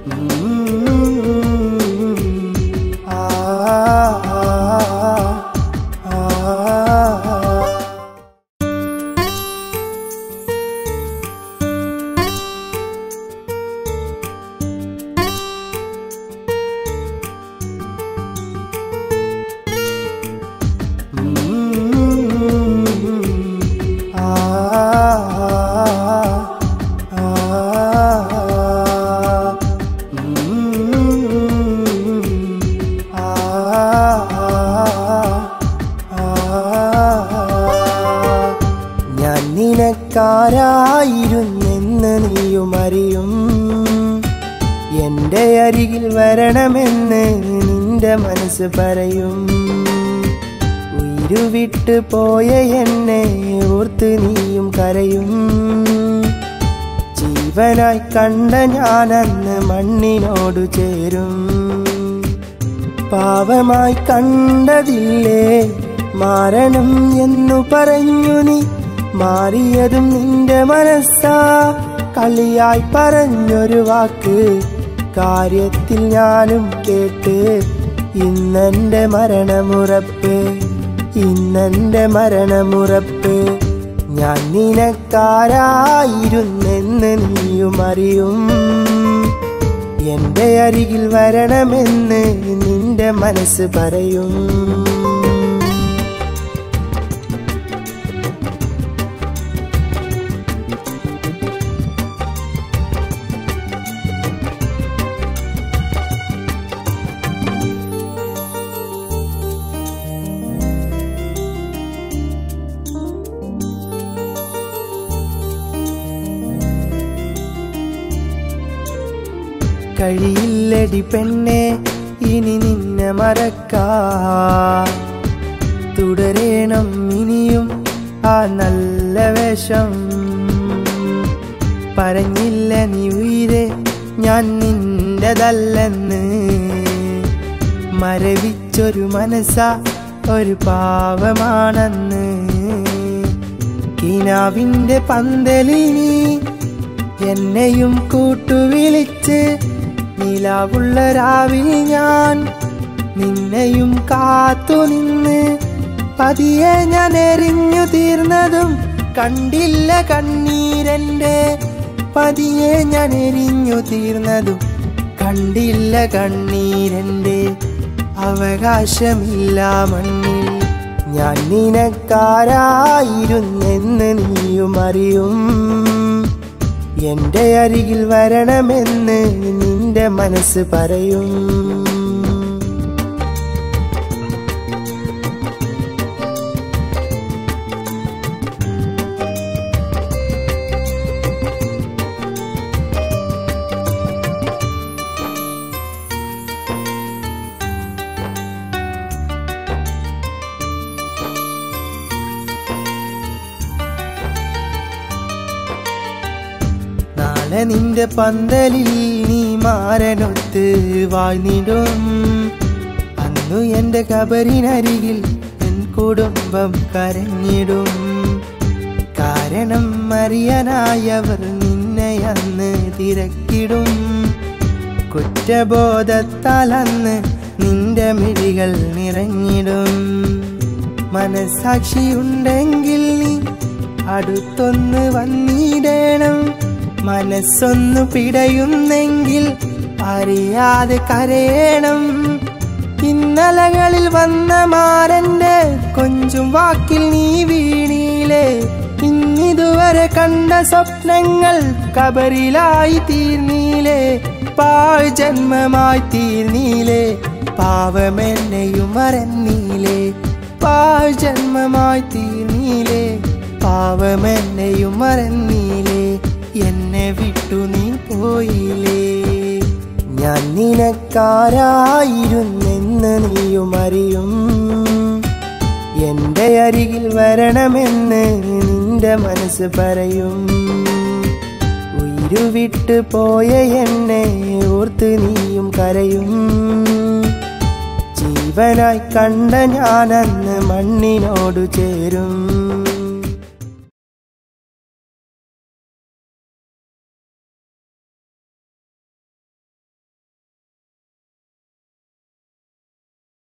ആ ആ ഞാൻ നിനക്കാരായിരുന്നെന്ന് നീയും അറിയും എന്റെ അരികിൽ വരണമെന്ന് നിന്റെ മനസ്സ് പറയും ഉയരുവിട്ട് പോയ എന്നെ ഓർത്ത് നീയും കരയും ജീവനായി കണ്ട ഞാനന്ന് മണ്ണിനോട് ചേരും പാവമായി കണ്ടതില്ലേ മാരണം എന്നു പറഞ്ഞു നീ മാറിയതും നിന്റെ മനസ്സാ കളിയായി പറഞ്ഞൊരു വാക്ക് കാര്യത്തിൽ ഞാനും കേട്ട് ഇന്നെന്റെ മരണമുറപ്പ് ഇന്നെന്റെ മരണമുറപ്പ് ഞാൻ നിനക്കാരായിരുന്നെന്ന് നീയും അറിയും എന്റെ അരികിൽ വരണമെന്ന് നിന്റെ മനസ്സ് പറയും കഴിയില്ലടി പെണ്ണെ ഇനി നിന്നെ മറക്കാ തുടരേണം ഇനിയും ആ നല്ല വേഷം പറഞ്ഞില്ല നീ ഉയരെ ഞാൻ നിന്റെതല്ലെന്ന് മരവിച്ചൊരു മനസ്സ ഒരു പാവമാണെന്ന് കിനാവിന്റെ പന്തലിൽ നീ എന്നെയും കൂട്ടുവിളിച്ച് നിലാവുള്ള രാവിൽ ഞാൻ നിന്നെയും കാത്തു നിന്ന് പതിയെ ഞാൻ എറിഞ്ഞു തീർന്നതും കണ്ടില്ല കണ്ണീരന്റെ പതിയെ ഞാൻ എരിഞ്ഞു തീർന്നതും കണ്ടില്ല കണ്ണീരന്റെ അവകാശമില്ല മണ്ണിൽ ഞാൻ നിനക്കാരായിരുന്നെന്ന് നീയും അറിയും എന്റെ അരികിൽ വരണമെന്ന് നിന്റെ മനസ്സ് പറയും നാളെ നിന്റെ പന്തലിൽ നീ മാരനൊത്ത് വാഴ്ന്നിടും അന്നു എന്റെ കബറിനരികിൽ എൻ കുടുംബം കരഞ്ഞിടും കാരണം അറിയാനായവർ നിന്നെ അന്ന് തിരക്കിടും കുറ്റബോധത്താൽ അന്ന് നിന്റെ മിഴികൾ നിറഞ്ഞിടും മനസാക്ഷിയുണ്ടെങ്കിൽ നീ അടുത്തൊന്ന് വന്നിടണം മനസ്സൊന്നു പിടയുന്നെങ്കിൽ അറിയാതെ കരയണം ഇന്നലകളിൽ വന്ന മാരന്റെ കൊഞ്ചും വാക്കിൽ നീ വീണീലേ ഇന്നിതുവരെ കണ്ട സ്വപ്നങ്ങൾ കബറിലായി തീർന്നീലേ പാഴ് ജന്മമായി തീർന്നീലേ പാവമെന്നെയും മറന്നീലേ പാഴ് ജന്മമായി തീർന്നീലേ പാവമെന്നെയും മറന്നീലേ എന്നെ വിട്ടു നീ പോയില്ലേ ഞാൻ നിനക്കാരായിരുന്നെന്ന് നീയും അറിയും എന്റെ അരികിൽ വരണമെന്ന് നിന്റെ മനസ്സ് പറയും ഉയരുവിട്ട് പോയ എന്നെ ഓർത്ത് നീയും കരയും ജീവനായി കണ്ട ഞാനന്ന് മണ്ണിനോട് ചേരും